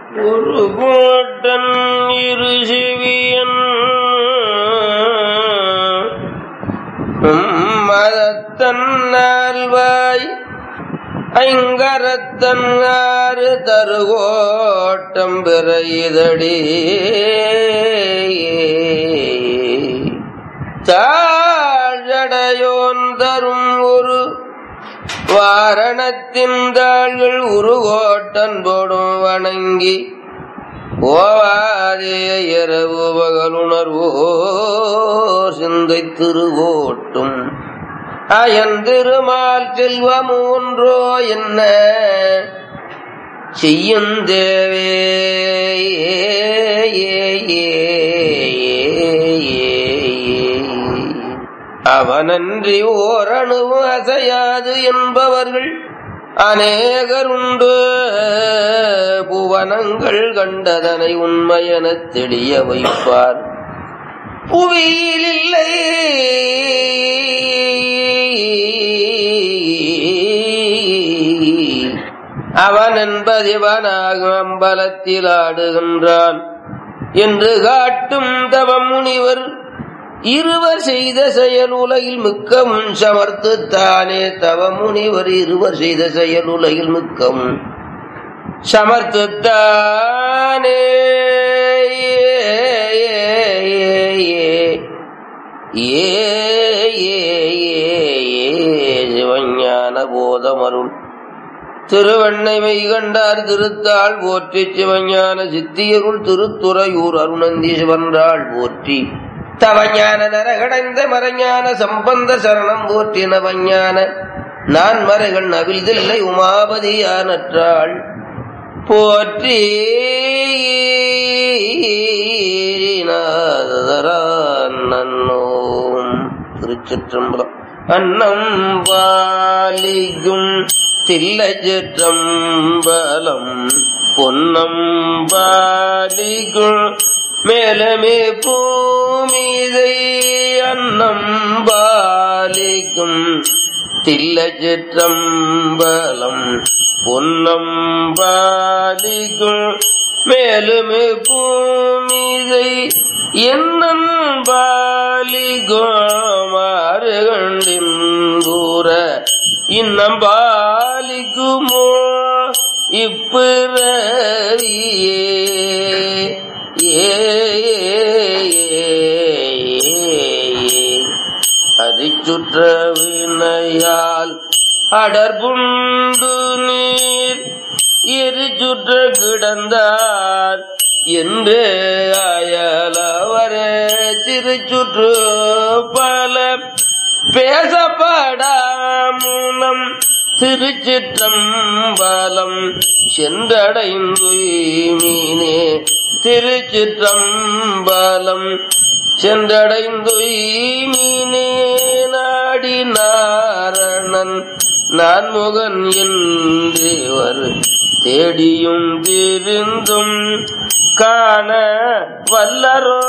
ஒரு கோட்டன் இரு செவியன் மதத்தன்னால்வாய் ஐங்கரத்தன் ஆறு தருகோட்டம் பிறையுதடி தாழடையோன் தரும் ஒரு வாரணத்தின் தாள்கள் உருகோட்டன் போடும் வணங்கி ஓவாதே இரவு பகலுணர்வோ சிந்தை திருவோட்டும் அயந்திருமால் செல்வம் ஒன்றோ என்ன செய்யும் தேவே அவனன்றி ஓரணுவும் அசையாது என்பவர்கள் அநேகருண்டு புவனங்கள் கண்டதனை உண்மையெனத் தெளிய வைப்பார் புவியில் இல்லை அவன் என்பதிவனாக அம்பலத்தில் ஆடுகின்றான் என்று காட்டும் தவ முனிவர் இருவர் செய்த செயல் உலகில் மிக்கவும் சமர்த்துத்தானே தவ முனிவர் இருவர் செய்த செயல் உலகில் மிக்கவும் சமர்த்துத்தானே ஏ சிவஞான போதமருள் திருவண்ணைமை கண்டார் திருத்தாள் போற்றி சிவஞான சித்தியருள் திருத்துறையூர் அருணந்தி சிவன்றாள் போற்றி தவஞான நரகடைந்த மரஞான சம்பந்த சரணம் போற்றி நவஞான நான் மறைகள் நவில்தில்லை உமாபதியானற்றாள் போற்றி நன்னோம் திருச்சிற்றம்பலம் அன்னம் வாலிகும் தில்லஜற்றம்பலம் பொன்னம் வாலிகும் மேலமே பூமிதை அன்னம் பாலிக்கும் தில்லஜற்றம்பலம் பொன்னம் பாலிக்கும் மேலுமே பூமிதை என்னன் பாலிகோமாறு கண்டிந்தூர இன்னம் பாலிக்குமோ இப்பிறவியே ஏ அரிச்சுற்ற வினையால் அடர்புண்டு நீர் எரிச்சுற்ற கிடந்தார் என்று அயலவர சிறுச்சுற்று பல பேசப்படாமுனம் திருச்சிற்றம்பலம் சென்றடைந்துய்மீனே திருச்சிற்றம்பலம் சென்றடைந்துய்மீனே நாடி நாரணன் நான்முகன் என்றவர் தேடியும் திருந்தும் காண வல்லரோ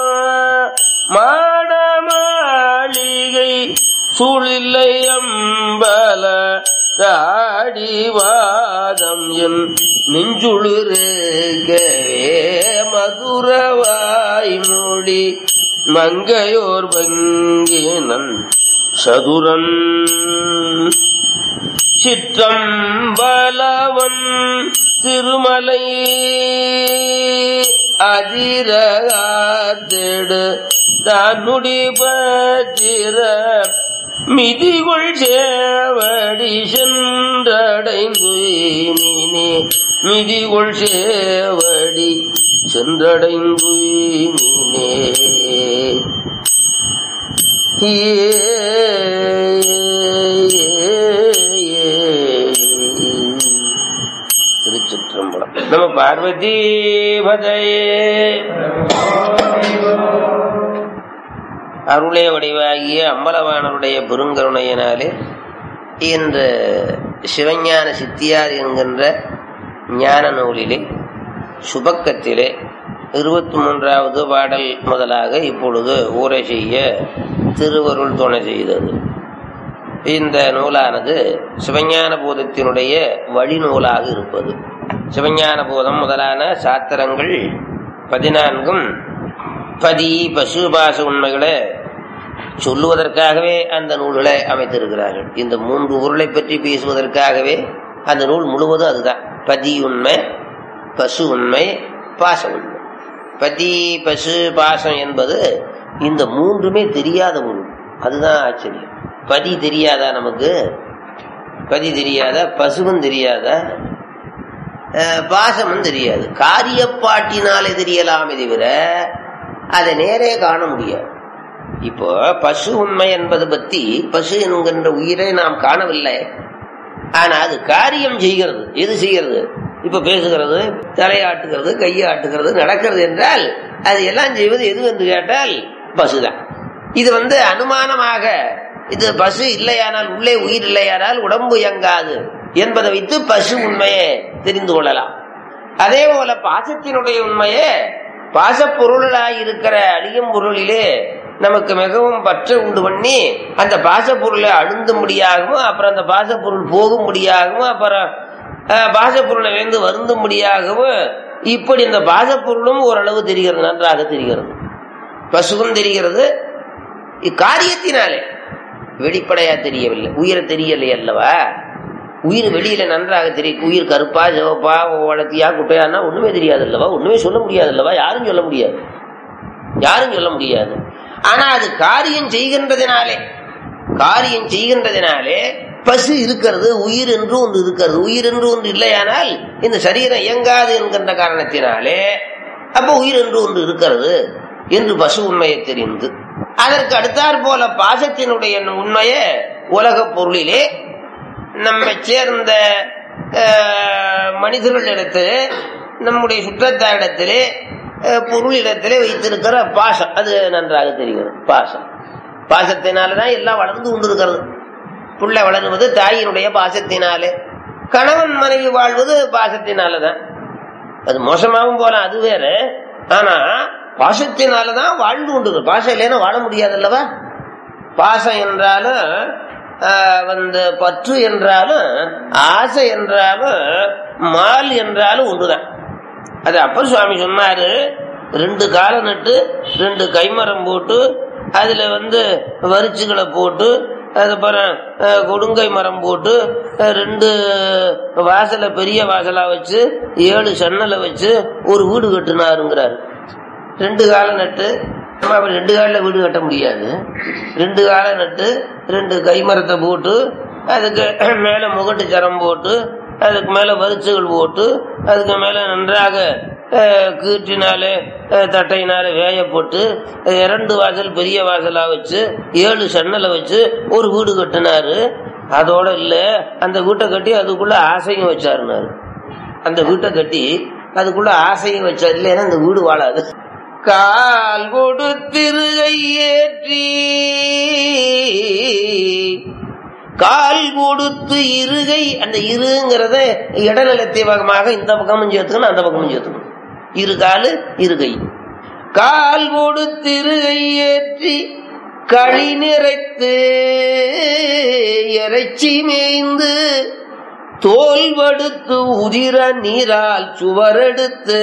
மாடமாளிகை சூழில்லை அம்பல தாடிவாதம் என் நெஞ்சுளுருகவே மதுரவாய் மொழி மங்கையோர் பங்கினன் சதுரன் சிற்றம்பலவன் திருமலை அதிரகாத்தெடு தானுடி பத்திர மிதிகொள் சேவடி சென்றடைந்து மீனே மிதிகொள் சேவடி சென்றடைந்து மீனே திருச்சிற்றம்பலம் நம்ம பார்வதி பதையே அருளே வடிவாகிய அம்பலவானருடைய பெருங்கருணையினாலே இந்த சிவஞான சித்தியார் என்கின்ற ஞான நூலிலே சுபக்கத்திலே இருபத்தி மூன்றாவது பாடல் முதலாக இப்பொழுது ஊரை செய்ய திருவருள் துணை செய்தது இந்த நூலானது சிவஞான போதத்தினுடைய வழிநூலாக இருப்பது சிவஞான போதம் முதலான சாத்திரங்கள் பதினான்கும் பதி பசுபாச உண்மைகளை சொல்லுவதற்காகவே அந்த நூல்களை அமைத்திருக்கிறார்கள் இந்த மூன்று பொருளை பற்றி பேசுவதற்காகவே அந்த நூல் முழுவதும் அதுதான் பதி உண்மை பசு உண்மை பாச உண்மை பதி பசு பாசம் என்பது இந்த மூன்றுமே தெரியாத ஒன்று அதுதான் ஆச்சரியம் பதி தெரியாதா நமக்கு பதி தெரியாதா பசுவும் தெரியாதா அஹ், பாசமும் தெரியாது காரியப்பாட்டினாலே தெரியலாமே தவிர அதை நேரே காண முடியாது இப்போ பசு உண்மை என்பது பத்தி பசு என்கின்ற உயிரை நாம் காணவில்லை ஆனா அது காரியம் செய்கிறது எது செய்கிறது இப்ப பேசுகிறது தலையாட்டுகிறது கையை ஆட்டுகிறது நடக்கிறது என்றால் அது எல்லாம் செய்வது எது என்று கேட்டால் பசுதான் இது வந்து அனுமானமாக இது பசு இல்லையானால் உள்ளே உயிர் இல்லையானால் உடம்பு இயங்காது என்பதை வைத்து பசு உண்மையை தெரிந்து கொள்ளலாம் அதே போல பாசத்தினுடைய உண்மையே பாசப்பொருளாய் இருக்கிற அழியும் பொருளிலே நமக்கு மிகவும் பற்று உண்டு பண்ணி அந்த பாசப்பொருளை அழுந்தும்படியாகவும் அப்புறம் அந்த பாசப்பொருள் போகும்படியாகவும் அப்புறம் அஹ், பாசப்பொருளை வேந்து வருந்தும்படியாகவும் இப்படி இந்த பாசப்பொருளும் ஓரளவு தெரிகிறது நன்றாக தெரிகிறது பசுவும் தெரிகிறது இக்காரியத்தினாலே வெளிப்படையா தெரியவில்லை உயிரை தெரியலை அல்லவா உயிர் வெளியில நன்றாக தெரியும் உயிர் கருப்பா சிவப்பா வளர்த்தியா குட்டையானா ஒண்ணுமே தெரியாது அல்லவா ஒண்ணுமே சொல்ல முடியாது அல்லவா யாரும் சொல்ல முடியாது யாரும் சொல்ல முடியாது ஆனா அது காரியம் செய்கின்றதினாலே காரியம் செய்கின்றதினாலே பசு இருக்கிறது உயிர் என்று ஒன்று இருக்கிறது உயிர் என்று ஒன்று இல்லையானால் இந்த சரீரம் இயங்காது என்கின்ற காரணத்தினாலே அப்ப உயிர் என்று ஒன்று இருக்கிறது என்று பசு உண்மையை தெரிந்து அதற்கு அடுத்தாற் போல பாசத்தினுடைய உண்மையை உலகப் பொருளிலே நம்மை சேர்ந்த அஹ், மனிதர்களிடத்திலே நம்முடைய சுற்றத்தாரிடத்திலே அஹ், பொருளிடத்திலே வைத்திருக்கிற பாசம் அது நன்றாக தெரிகிறது பாசம் பாசத்தினாலதான் எல்லாம் வளர்ந்து கொண்டிருக்கிறது புள்ள வளருவது தாயினுடைய பாசத்தினாலே கணவன் மனைவி வாழ்வது பாசத்தினாலதான் அது மோசமாகவும் போலாம் அது வேற ஆனா பாசத்தினாலதான் வாழ்ந்து கொண்டு பாசம் இல்லைன்னா வாழ முடியாது அல்லவா பாசம் என்றாலும் ஆஹ், வந்து பற்று என்றாலும் ஆசை என்றாலும் மால் என்றாலும் ஒன்றுதான் அது அப்பர் சுவாமி சொன்னாரு ரெண்டு காலை நட்டு ரெண்டு கைமரம் போட்டு அதுல வந்து வரிச்சுகளை போட்டு அதுக்கப்புறம் அஹ், கொடுங்கை மரம் போட்டு அஹ், ரெண்டு வாசலை பெரிய வாசலா வச்சு ஏழு சன்னலை வச்சு ஒரு வீடு கட்டினாருங்கிறாரு ரெண்டு காலம் நட்டு நம்ம அப்படி ரெண்டு காலில் வீடு கட்ட முடியாது ரெண்டு காலம் நட்டு ரெண்டு கைமரத்தை போட்டு அதுக்கு மேலே முகட்டு சரம் போட்டு அதுக்கு மேலே வரிச்சுகள் போட்டு அதுக்கு மேலே நன்றாக அஹ், கீற்றினாலே அஹ், தட்டையினாலே வேய போட்டு அஹ், இரண்டு வாசல் பெரிய வாசலா வச்சு ஏழு சன்னலை வச்சு ஒரு வீடு கட்டினாரு அதோட இல்ல அந்த வீட்டை கட்டி அதுக்குள்ள ஆசையும் வச்சாருனாரு அந்த வீட்டை கட்டி அதுக்குள்ள ஆசையும் வச்சார் இல்லைன்னா அந்த வீடு வாழாது கால் கொடுத்திருகை ஏற்றி கால் கொடுத்து இருகை அந்த இருங்கிறத இடநிலத்தை பக்கமாக இந்த பக்கமும் சேர்த்துக்கணும் அந்த பக்கமும் சேர்த்துக்கணும் இரு காலு இருகை கால் கொடுத்து இருகை ஏற்றி களி நிறைத்து இறைச்சி மேய்ந்து தோல்வடுத்து உதிர நீரால் சுவரெடுத்து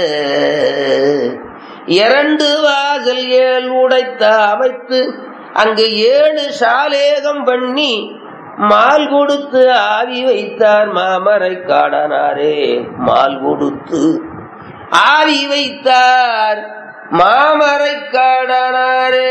இரண்டு வாசல் ஏழு உடைத்த அமைத்து அங்கு ஏழு சாலேகம் பண்ணி மால் கொடுத்து ஆவி வைத்தார் மாமரை காடனாரே மால் கொடுத்து ஆவி வைத்தார் மாமரை காடனாரே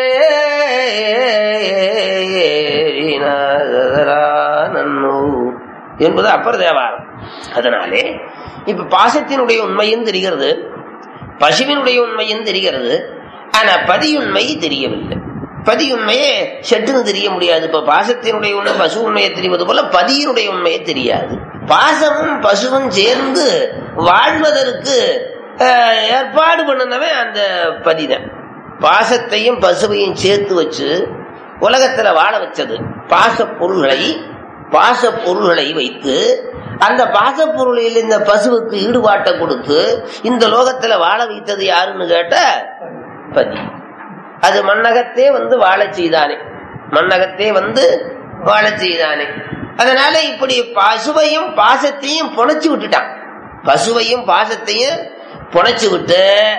நன்னூ என்பது அப்பர் தேவாரம் அதனாலே இப்ப பாசத்தினுடைய உண்மையும் தெரிகிறது பசுவினுடைய உண்மையும் தெரிகிறது ஆனா பதியுண்மை தெரியவில்லை பதியுண்மையே செட்டுன்னு தெரிய முடியாது இப்ப பாசத்தினுடைய உண்மை பசு உண்மையை தெரிவது போல பதியினுடைய உண்மையை தெரியாது பாசமும் பசுவும் சேர்ந்து வாழ்வதற்கு அஹ், ஏற்பாடு பண்ணினவன் அந்த பதிதான் பாசத்தையும் பசுவையும் சேர்த்து வச்சு உலகத்துல வாழ வச்சது பாச பொருள்களை பாச பொருள்களை வைத்து அந்த பாச பொருளில் இந்த பசுவுக்கு ஈடுபாட்டை கொடுத்து இந்த லோகத்துல வாழ வைத்தது யாருன்னு கேட்ட பதி அது மன்னகத்தே வந்து வாழச் செய்தானே மன்னகத்தே வந்து வாழச் செய்தானே அதனால இப்படி பசுவையும் பாசத்தையும் புனைச்சு விட்டுட்டான் பசுவையும் பாசத்தையும் புனைச்சு விட்டு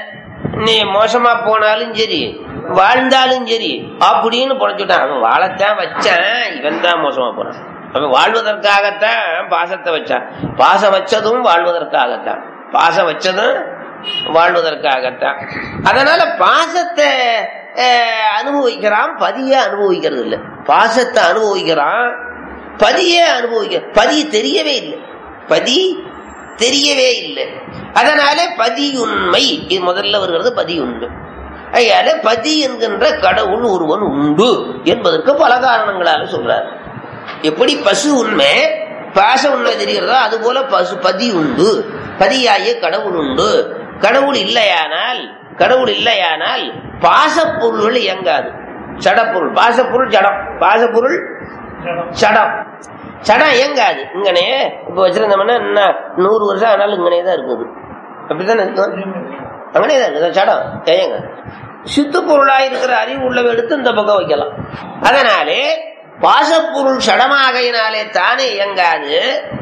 நீ மோசமா போனாலும் சரி வாழ்ந்தாலும் சரி அப்படின்னு புனைச்சுட்டான் அவன் வாழத்தான் வச்சான் இவன் தான் மோசமா போனான் அவன் வாழ்வதற்காகத்தான் பாசத்தை வச்சான் பாசம் வச்சதும் வாழ்வதற்காகத்தான் பாசம் வச்சதும் வாழ்வதற்காகத்தான் அதனால பாசத்தை அஹ், அனுபவிக்கிறான் பதிய அனுபவிக்கிறது இல்லை பாசத்தை அனுபவிக்கிறான் பதிய அனுபவிக்க பதி தெரியவே இல்லை பதி தெரியவே இல்லை அதனால பதியுண்மை இது முதல்ல வருகிறது பதியுண்மை ஐயால பதி என்கின்ற கடவுள் ஒருவன் உண்டு என்பதற்கு பல காரணங்களால சொல்றாரு எப்படி பசு உண்மை பாச உண்மை தெரிகிறதோ அது போல பசு பதி உண்டு பதியாகிய கடவுள் உண்டு கடவுள் இல்லையானால் கடவுள் இல்லையானால் பாசப்பொருள்கள் இயங்காது சடப்பொருள் பாசப்பொருள் ஜடம் பாசப்பொருள் சடம் சடம் இயங்காது இங்கனே இப்ப வச்சிருந்தோம்னா என்ன நூறு வருஷம் ஆனாலும் இங்கனே தான் இருக்குது அப்படித்தானே இருக்கும் அங்கனே தான் இருக்குது சடம் ஏங்க சித்து பொருளா இருக்கிற அறிவு உள்ளவை எடுத்து இந்த பக்கம் வைக்கலாம் அதனாலே பாசப்பொருள் சடமாகையினாலே தானே இயங்காது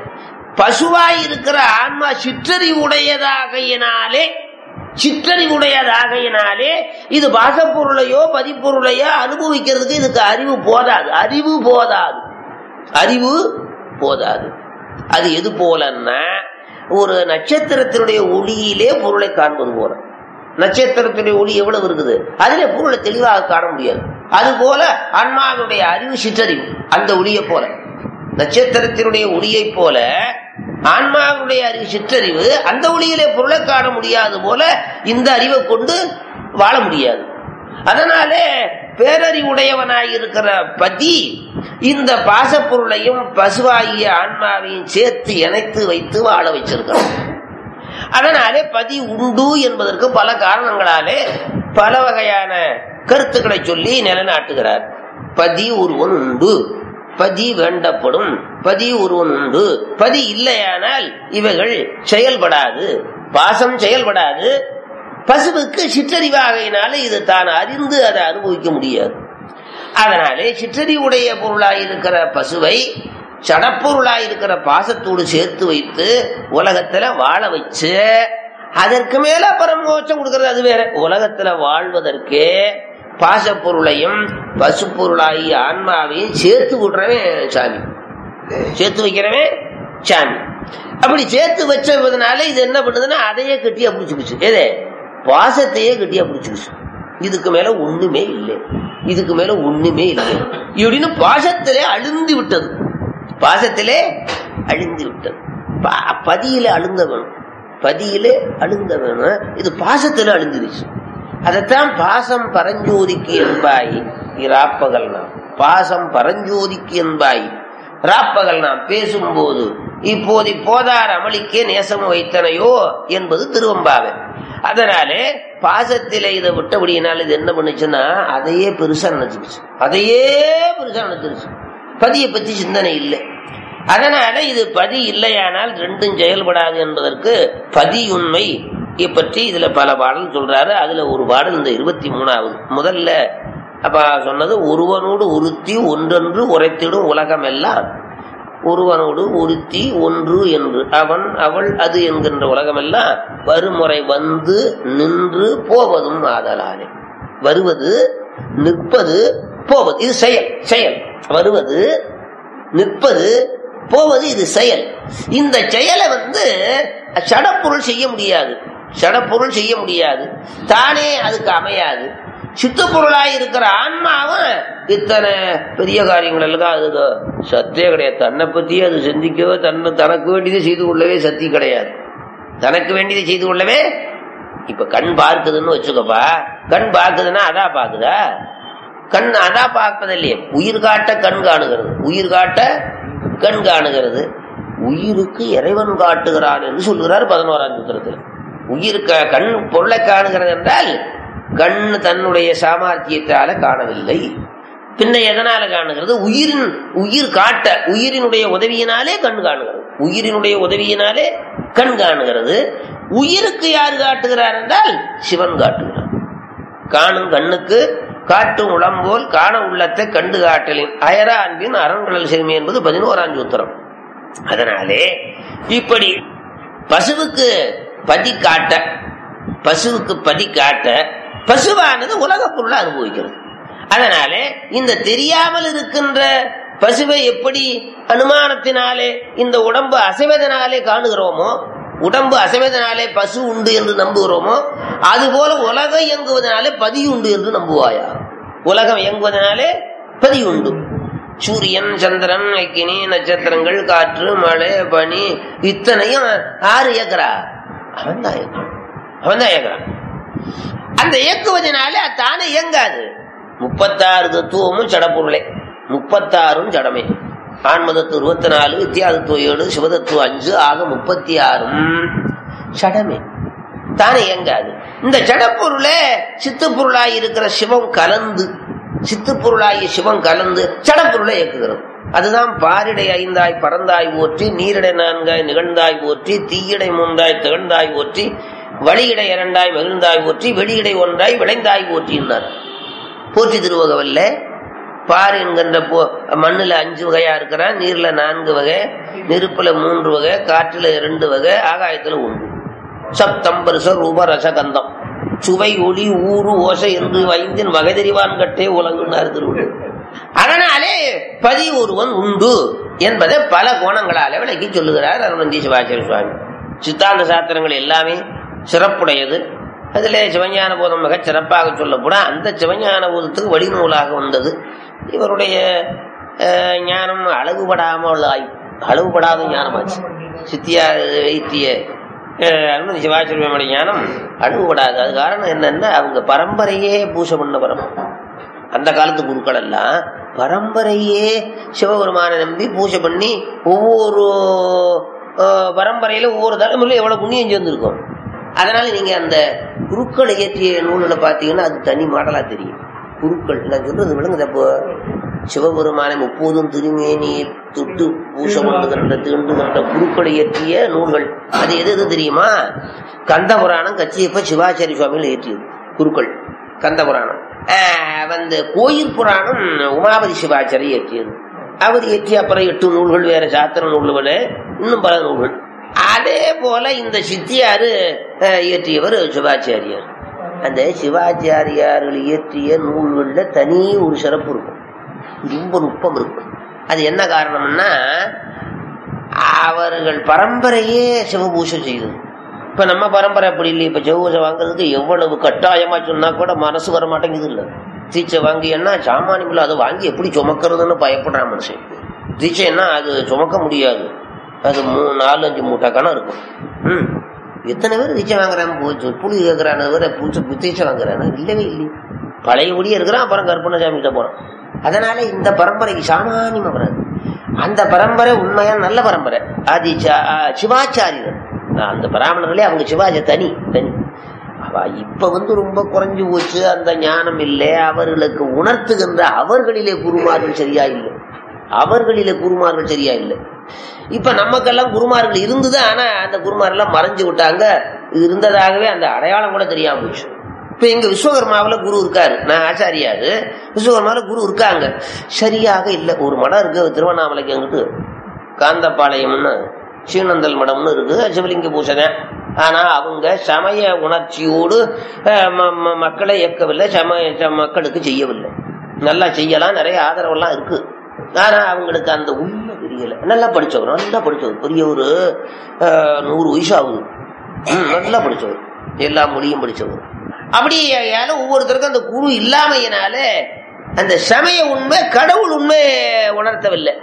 பசுவாய் இருக்கிற ஆன்மா சிற்றறிவுடையதாகையினாலே சிற்றறிவுடையதாகையினாலே இது பாசப்பொருளையோ பதிப்பொருளையோ அனுபவிக்கிறதுக்கு இதுக்கு அறிவு போதாது அறிவு போதாது அறிவு போதாது அது எது போலன்னா ஒரு நட்சத்திரத்தினுடைய ஒளியிலே பொருளை காண்பது போல நட்சத்திரத்தினுடைய ஒளி எவ்வளவு இருக்குது அதுல பொருளை தெளிவாக காண முடியாது அது போல அன்மாவுடைய அறிவு சிற்றறிவு அந்த ஒளியை போல நட்சத்திரத்தினுடைய ஒளியை போல ஆன்மாவுடைய அறிவு சிற்றறிவு அந்த ஒளியிலே பொருளை காண முடியாது போல இந்த அறிவை கொண்டு வாழ முடியாது அதனாலே பேரறிவுடையவனாய் இருக்கிற பதி இந்த பாசப்பொருளையும் பசுவாகிய ஆன்மாவையும் சேர்த்து இணைத்து வைத்து வாழ வச்சிருக்கான் அதனாலே பதி உண்டு என்பதற்கு பல காரணங்களாலே பல வகையான கருத்துக்களை சொல்லி நிலைநாட்டுகிறார் பதி ஒருவன் உண்டு பதி வேண்டப்படும் பதி ஒருவன் உண்டு பதி இல்லையானால் இவைகள் செயல்படாது பாசம் செயல்படாது பசுவுக்கு சிற்றறிவாகையினால இது தான் அறிந்து அதை அனுபவிக்க முடியாது அதனாலே சிற்றறிவுடைய பொருளாயிருக்கிற பசுவை சடப்பொருளாயிருக்கிற பாசத்தோடு சேர்த்து வைத்து உலகத்துல வாழ வச்சு அதற்கு மேல அப்புறம் மோட்சம் கொடுக்கறது அது வேற உலகத்துல வாழ்வதற்கே பாசப்பொருளையும் பசு பொருளாகி ஆன்மாவையும் சேர்த்து விடுறவன் சாமி சேர்த்து வைக்கிறவன் சாமி அப்படி சேர்த்து வச்சதுனால இது என்ன பண்ணுதுன்னா அதையே கட்டியா பிடிச்சிக்கிச்சு எதே பாசத்தையே கட்டியா பிடிச்சிக்கிச்சு இதுக்கு மேல ஒண்ணுமே இல்லை இதுக்கு மேல ஒண்ணுமே இல்லை இப்படின்னு பாசத்திலே அழுந்து விட்டது பாசத்திலே அழிந்து விட்டது ப- பதியிலே அழுந்த வேணும் பதியிலே அழுந்த வேணும் இது பாசத்திலே அழுந்துருச்சு அதைத்தான் பாசம் பரஞ்சோதிக்கு என்பாய் இராப்பகல் நாம் பாசம் பரஞ்சோதிக்கு என்பாய் ராப்பகல் நாம் பேசும்போது இப்போது போதார் அமளிக்கே நேசம் வைத்தனையோ என்பது திருவம்பாவை அதனாலே பாசத்திலே இதை விட்டபடியினால் இது என்ன பண்ணுச்சுன்னா அதையே பெருசா நினைச்சுக்கிச்சு அதையே பெருசா நினைச்சிருச்சு பதியை பத்தி சிந்தனை இல்லை அதனால இது பதி இல்லையானால் ரெண்டும் செயல்படாது என்பதற்கு பதியுண்மை பற்றி இதுல பல பாடல் சொல்றாரு அதுல ஒரு பாடல் இந்த இருபத்தி மூணாவது முதல்ல அப்ப சொன்னது ஒருவனோடு ஒருத்தி ஒன்றென்று உரைத்திடும் உலகம் எல்லாம் ஒருவனோடு ஒருத்தி ஒன்று என்று அவன் அவள் அது என்கின்ற உலகமெல்லாம் வருமுறை வந்து நின்று போவதும் ஆதலானே வருவது நிற்பது போவது இது செயல் செயல் வருவது நிற்பது போவது இது செயல் இந்த செயலை வந்து சடப்பொருள் செய்ய முடியாது சடப்பொருள் செய்ய முடியாது தானே அதுக்கு அமையாது சித்தப்பொருளாய் இருக்கிற ஆன்மாவும் இத்தனை பெரிய காரியங்கள் எல்லாம் அதுக்கு சத்தே கிடையாது தன்னை பத்தியே அது சிந்திக்கவே தன்னை தனக்கு வேண்டியதை செய்து கொள்ளவே சக்தி கிடையாது தனக்கு வேண்டியதை செய்து கொள்ளவே இப்ப கண் பார்க்குதுன்னு வச்சுக்கப்பா கண் பார்க்குதுன்னா அதா பாக்குதா கண் அதா பார்ப்பதில்லையே உயிர் காட்ட கண் காணுகிறது உயிர் காட்ட கண் காணுகிறது உயிருக்கு இறைவன் காட்டுகிறான் என்று சொல்லுகிறார் பதினோராம் சூத்திரத்தில் உயிருக்கு கண் பொருளை காணுகிறது என்றால் கண் தன்னுடைய சாமர்த்தியத்தால காணவில்லை பின்ன எதனால காணுகிறது உயிரின் உயிர் காட்ட உயிரினுடைய உதவியினாலே கண் காணுகிறது உயிரினுடைய உதவியினாலே கண் காணுகிறது உயிருக்கு யார் காட்டுகிறார் என்றால் சிவன் காட்டுகிறார் காணும் கண்ணுக்கு காட்டும் உளம்போல் காண உள்ளத்தை கண்டு காட்டலின் அயரா அன்பின் அரண்களல் சிறுமி என்பது பதினோராம் சூத்திரம் அதனாலே இப்படி பசுவுக்கு பதி காட்ட பசுவுக்கு பதி காட்ட பசுவானது உலக பொருளை அனுபவிக்கிறது அதனாலே இந்த தெரியாமல் இருக்கின்ற பசுவை எப்படி அனுமானத்தினாலே இந்த உடம்பு அசைவதனாலே காணுகிறோமோ உடம்பு அசைவதனாலே பசு உண்டு என்று நம்புகிறோமோ அதுபோல உலகம் இயங்குவதனாலே பதி உண்டு என்று நம்புவாயா உலகம் இயங்குவதனாலே பதி உண்டு சூரியன் சந்திரன் அக்கினி நட்சத்திரங்கள் காற்று மழை பனி இத்தனையும் ஆறு இயக்குறா அவன் தான் இயக்குறான் அவன் தான் இயக்குறான் அந்த இயக்குவதனாலே அது தானே இயங்காது முப்பத்தாறு தத்துவமும் ஜடப்பொருளே முப்பத்தாறும் ஜடமே ஆன்மதத்துவம் இருபத்தி நாலு வித்தியாதத்துவம் ஏழு சிவதத்துவம் அஞ்சு ஆக முப்பத்தி ஆறும் ஜடமே தானே இயங்காது இந்த ஜடப்பொருளே சித்துப்பொருளாய் இருக்கிற சிவம் கலந்து சித்துப்பொருளாகிய சிவம் கலந்து ஜடப்பொருளை இயக்குகிறது அதுதான் பாரிடை ஐந்தாய் பறந்தாய் ஓற்றி நீரிடை நான்காய் நிகழ்ந்தாய் ஓற்றி தீயிடை மூன்றாய் திகழ்ந்தாய் ஓற்றி வழியிடை இரண்டாய் மகிழ்ந்தாய் ஓற்றி வெளியிடை ஒன்றாய் விளைந்தாய் ஓற்றினார் போற்றி திருவகவல்ல பார் என்கின்ற போ- மண்ணுல அஞ்சு வகையா இருக்கிறான் நீர்ல நான்கு வகை நெருப்புல மூன்று வகை காற்றுல இரண்டு வகை ஆகாயத்துல ஒன்று சப்தம் பரிச ரூப ரசகந்தம் சுவை ஒளி ஊறு ஓசை என்று வைந்தின் வகை தெரிவான் கட்டே உலகுனார் திருவள்ளுவர் அதனாலே பதி ஒருவன் உண்டு என்பதை பல கோணங்களாலே விளக்கி சொல்லுகிறார் அருணந்தி சிவாச்சாரிய சுவாமி சித்தாந்த சாஸ்திரங்கள் எல்லாமே சிறப்புடையது அதிலே சிவஞான போதம் மிகச் சிறப்பாக சொல்லப்பட அந்த சிவஞான போதத்துக்கு வழிநூலாக வந்தது இவருடைய அஹ், ஞானம் அளவுபடாமல் ஆய் அளவுபடாத ஞானமாச்சு சித்தியார் வைத்திய அஹ், அருணந்தி சிவாச்சாரியனுடைய ஞானம் அளவுபடாது அது காரணம் என்னன்னா அவங்க பரம்பரையே பூசை பண்ண பரம்பரை அந்த காலத்து குருக்கள் எல்லாம் பரம்பரையே சிவபெருமானை நம்பி பூஜை பண்ணி ஒவ்வொரு அஹ், பரம்பரையில ஒவ்வொரு தலைமுறையில எவ்வளவு புண்ணியம் சேர்ந்திருக்கும் அதனால நீங்க அந்த குருக்கள் இயற்றிய நூல்களை பார்த்தீங்கன்னா அது தனி மாடலா தெரியும் குருக்கள் நான் சொல்றது விளங்குது அப்போ சிவபெருமானை முப்போதும் திருமேனி தொட்டு பூசை பண்ணுகின்ற தீண்டுகின்ற குருக்கள் இயற்றிய நூல்கள் அது எது எது தெரியுமா கந்த புராணம் கச்சியப்ப சிவாச்சாரி சுவாமிகள் இயற்றியது குருக்கள் கந்த புராணம் ஆஹ் வந்து கோயில் புராணம் உமாபதி சிவாச்சாரி இயற்றியது அவர் இயற்றிய அப்புறம் எட்டு நூல்கள் வேற சாத்திர நூல்கள் இன்னும் பல நூல்கள் அதே போல இந்த சித்தியாரு அஹ், இயற்றியவர் சிவாச்சாரியார் அந்த சிவாச்சாரியார்கள் இயற்றிய நூல்கள்ல தனி ஒரு சிறப்பு இருக்கும் ரொம்ப நுட்பம் இருக்கும் அது என்ன காரணம்னா அவர்கள் பரம்பரையே சிவபூஷை செய்தது இப்ப நம்ம பரம்பரை அப்படி இல்லை இப்ப சிவபூஜை வாங்குறதுக்கு எவ்வளவு கட்டாயமா சொன்னா கூட மனசு வர மாட்டேங்குது இல்ல தீட்சை வாங்கி என்ன சாமானியம் அதை வாங்கி எப்படி சுமக்கிறதுன்னு பயப்படுறான் மனுஷன் தீட்சை என்ன அது சுமக்க முடியாது அது மூணு நாலு அஞ்சு மூட்டை கணம் இருக்கும் ம் எத்தனை பேர் தீட்சை வாங்குறாங்க போச்சு புளி கேட்கறான வேற பூச்சை தீட்சை வாங்குறானா இல்லவே இல்லை பழையபடியே இருக்கிறான் அப்புறம் கற்பனை கிட்ட போறான் அதனால இந்த பரம்பரைக்கு சாமானியமா வராது அந்த பரம்பரை உண்மையா நல்ல பரம்பரை ஆதி சா- ஆ, சிவாச்சாரியர் அந்த பிராமணர்களே அவங்க சிவாஜ தனி தனி அவ இப்ப வந்து ரொம்ப குறைஞ்சு போச்சு அந்த ஞானம் இல்லை அவர்களுக்கு உணர்த்துகின்ற அவர்களிலே குருமார்கள் சரியா இல்லை அவர்களிலே குருமார்கள் சரியா இல்லை இப்ப நமக்கெல்லாம் குருமார்கள் இருந்தது ஆனா அந்த குருமாரெல்லாம் மறைஞ்சு விட்டாங்க இருந்ததாகவே அந்த அடையாளம் கூட தெரியாம போச்சு இப்ப எங்க விஸ்வகர்மாவுல குரு இருக்காரு நான் ஆச்சாரியாரு விஸ்வகர்மாவுல குரு இருக்காங்க சரியாக இல்லை ஒரு மடம் இருக்கு திருவண்ணாமலைக்கு அங்கிட்டு காந்தபாளையம்னு சீனந்தல் மடம்னு இருக்கு சிவலிங்க பூசை தான் ஆனா அவங்க சமய உணர்ச்சியோடு அஹ், ம- ம- மக்களை இயக்கவில்லை சமய ச- மக்களுக்கு செய்யவில்லை நல்லா செய்யலாம் நிறைய ஆதரவெல்லாம் இருக்கு ஆனா அவங்களுக்கு அந்த உண்மை தெரியல நல்லா படிச்சவர் நல்லா படிச்சவர் பெரிய ஒரு அஹ், நூறு வயசு ஆகுது ம், நல்லா படிச்சவர் எல்லா மொழியும் படிச்சவர் அப்படி ஏன் ஒவ்வொருத்தருக்கும் அந்த குரு இல்லாமையினால அந்த சமய உண்மை கடவுள் உண்மை உணர்த்தவில்லை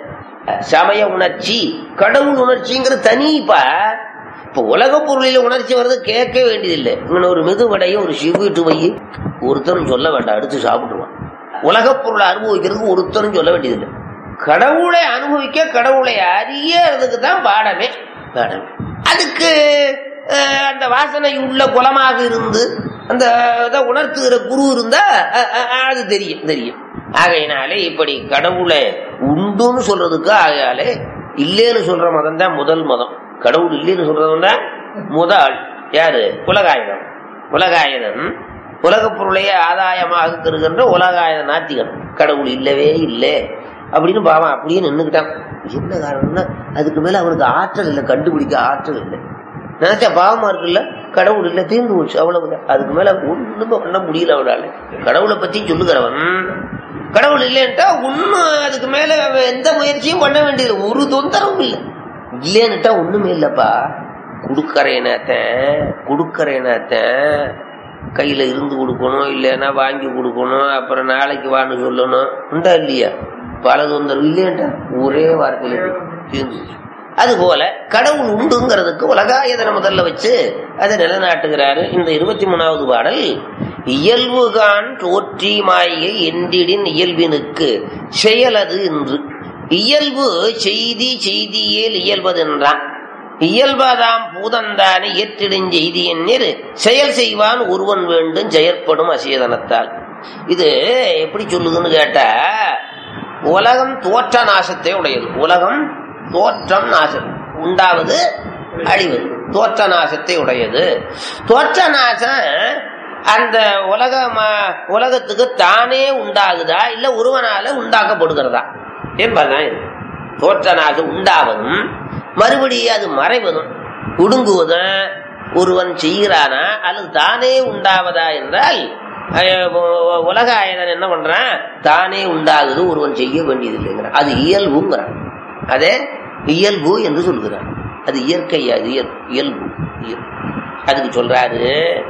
சமய உணர்ச்சி கடவுள் உணர்ச்சிங்கிறது தனிப்பா இப்ப உலக பொருளில உணர்ச்சி வர்றது கேட்க வேண்டியதில்லை இங்க ஒரு மெதுவடைய ஒரு சிவீட்டு வை ஒருத்தரும் சொல்ல வேண்டாம் எடுத்து சாப்பிட்டுருவான் உலகப் பொருளை அனுபவிக்கிறதுக்கு ஒருத்தரும் சொல்ல வேண்டியதில்லை கடவுளை அனுபவிக்க கடவுளை அறியறதுக்கு தான் பாடமே பாடமே அதுக்கு அஹ், அந்த வாசனை உள்ள குலமாக இருந்து அந்த இதை உணர்த்துகிற குரு இருந்தா அஹ், அஹ், அது தெரியும் தெரியும் ஆகையினாலே இப்படி கடவுளை உண்டுன்னு சொல்றதுக்கு ஆகையாலே இல்லேன்னு சொல்ற மதம் தான் முதல் மதம் கடவுள் இல்லைன்னு சொல்றவன் தான் முதல் யாரு உலகாயுதம் உலகாயுதம் உலகப் பொருளையே ஆதாயமாக கருகின்ற உலகாயுத நாத்திகன் கடவுள் இல்லவே இல்லை அப்படின்னு பாவம் அப்படியே நின்னுக்கிட்டான் என்ன காரணம்னா அதுக்கு மேல அவனுக்கு ஆற்றல் இல்லை கண்டுபிடிக்க ஆற்றல் இல்லை நினைச்சா பாவமா இருக்குல்ல கடவுள் இல்ல தீர்ந்து போச்சு அவ்வளவுதான் அதுக்கு மேல ஒண்ணுமே பண்ண முடியல அவளால கடவுளை பத்தி சொல்லுகிறவன் கடவுள் இல்லைன்ட்டா ஒன்னும் அதுக்கு மேல அவன் எந்த முயற்சியும் பண்ண வேண்டியது ஒரு தொந்தரவும் இல்லை இல்லைன்னுட்டா ஒண்ணுமே இல்லப்பா குடுக்கறேனாத்தன் குடுக்கறேனாத்தன் கையில இருந்து கொடுக்கணும் இல்லைன்னா வாங்கி கொடுக்கணும் அப்புறம் நாளைக்கு வான்னு சொல்லணும் உண்டா இல்லையா பல தொந்தரவு இல்லையண்டா ஒரே வார்த்தையில தீர்ந்து போச்சு. அதுபோல கடவுள் உண்டுங்கிறதுக்கு உலகாயதனை முதல்ல வச்சு அதை நிலைநாட்டுகிறாரு இந்த இருபத்தி மூணாவது பாடல் இயல்புகான் தோற்றி மாயை என்றிடின் இயல்பினுக்கு செயலது என்று இயல்பு செய்தி செய்தியேல் இயல்பதென்றான் இயல்பாதாம் பூதந்தானே ஏற்றிடுஞ் செய்தி எண்ணிர் செயல் செய்வான் ஒருவன் வேண்டும் செயற்படும் அசேதனத்தால் இது எப்படி சொல்லுதுன்னு கேட்டா உலகம் தோற்ற நாசத்தை உடையது உலகம் தோற்றம் நாசம் உண்டாவது அழிவது தோற்ற நாசத்தை உடையது தோற்ற நாசம் அந்த உலக உலகத்துக்கு தானே உண்டாகுதா இல்ல ஒருவனால உண்டாக்கப்படுகிறதா என்பதுதான் இது தோற்ற நாசம் உண்டாவதும் மறுபடியும் அது மறைவதும் ஒடுங்குவதும் ஒருவன் செய்கிறானா அல்லது தானே உண்டாவதா என்றால் அஹ், உ- உலக ஆயதன் என்ன பண்றான் தானே உண்டாகுது ஒருவன் செய்ய வேண்டியது இல்லைங்கிறான் அது இயல்புங்கிறான் அதே இயல்பு என்று சொல்கிறான் அது இயற்கை அது இயல்- இயல்பு இயல்பு. அதுக்கு சொல்றாரு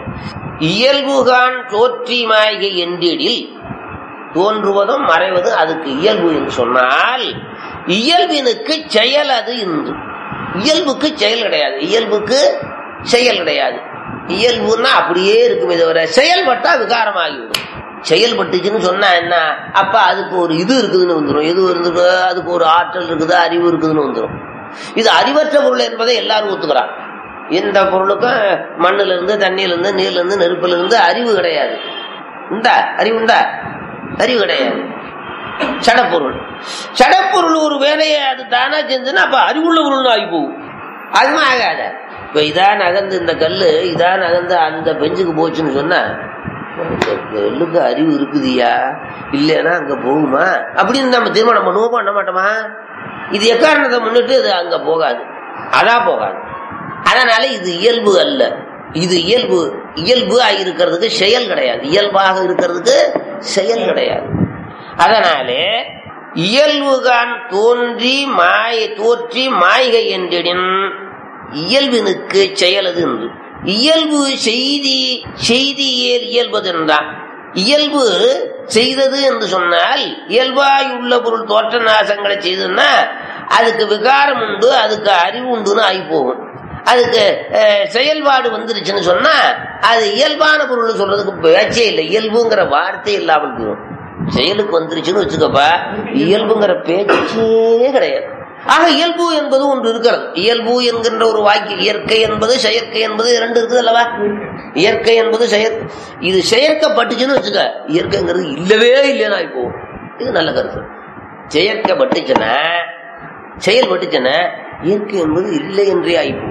இயல்புகான் தோற்றி மாய்கை என்றிடில் தோன்றுவதும் மறைவதும் அதுக்கு இயல்பு என்று சொன்னால் இயல்பினுக்கு செயல் அது இன்று இயல்புக்கு செயல் கிடையாது இயல்புக்கு செயல் கிடையாது இயல்புன்னா அப்படியே இருக்குமே தவிர செயல்பட்டா விகாரமாகிவிடும் செயல்பட்டுச்சுன்னு சொன்னா என்ன அப்ப அதுக்கு ஒரு இது இருக்குதுன்னு வந்துடும் எது இருக்கு அதுக்கு ஒரு ஆற்றல் இருக்குது அறிவு இருக்குதுன்னு வந்துடும் இது அறிவற்ற பொருள் என்பதை எல்லாரும் ஒத்துக்கிறான் எந்த பொருளுக்கும் மண்ணுல இருந்து தண்ணியில இருந்து நீர்ல இருந்து நெருப்புல இருந்து அறிவு கிடையாது உண்டா அறிவு உண்டா அறிவு கிடையாது சடப்பொருள் சடப்பொருள் ஒரு வேலையை அது தானா செஞ்சுன்னா அப்ப அறிவுள்ள பொருள் ஆகி போகும் அதுவும் ஆகாத இப்ப இதான் நகர்ந்து இந்த கல்லு இதான் நகர்ந்து அந்த பெஞ்சுக்கு போச்சுன்னு சொன்னா இந்த கல்லுக்கு அறிவு இருக்குதியா இல்லைன்னா அங்க போகுமா அப்படின்னு நம்ம தீர்மானம் பண்ணுவோம் பண்ண மாட்டோமா இது எக்காரணத்தை முன்னிட்டு இது அங்க போகாது அதான் போகாது அதனால இது இயல்பு அல்ல இது இயல்பு இயல்பு இருக்கிறதுக்கு செயல் கிடையாது இயல்பாக இருக்கிறதுக்கு செயல் கிடையாது அதனாலே இயல்புகான் தோன்றி மாய தோற்றி மாய்கை என்றிடின் இயல்பினுக்கு செயலது என்று இயல்பு செய்தி செய்தியேல் இயல்பதென்றான் இயல்பு செய்தது என்று சொன்னால் இயல்பாய் உள்ள பொருள் தோற்ற நாசங்களை செய்ததுன்னா அதுக்கு விகாரம் உண்டு அதுக்கு அறிவு உண்டுன்னு ஆகி போகும் அதுக்கு அஹ், செயல்பாடு வந்துருச்சுன்னு சொன்னா அது இயல்பான பொருள் சொல்றதுக்கு பேச்சே இல்லை இயல்புங்கிற வார்த்தை இல்லாமல் போயிடும் செயலுக்கு வந்துருச்சுன்னு வச்சுக்கப்பா இயல்புங்கிற பேச்சே கிடையாது ஆக இயல்பு என்பது ஒன்று இருக்கிறது இயல்பு என்கின்ற ஒரு வாக்கிய இயற்கை என்பது செயற்கை என்பது இரண்டு இருக்குது அல்லவா இயற்கை என்பது செயற்கை இது செயற்கப்பட்டுச்சுன்னு வச்சுக்க இயற்கைங்கிறது இல்லவே இல்லைன்னா இப்போ இது நல்ல கருத்து செயற்கைப்பட்டுச்சுன்னா செயல்பட்டுச்சுன்னா இயற்கை என்பது இல்லை என்றே ஆயிப்போம்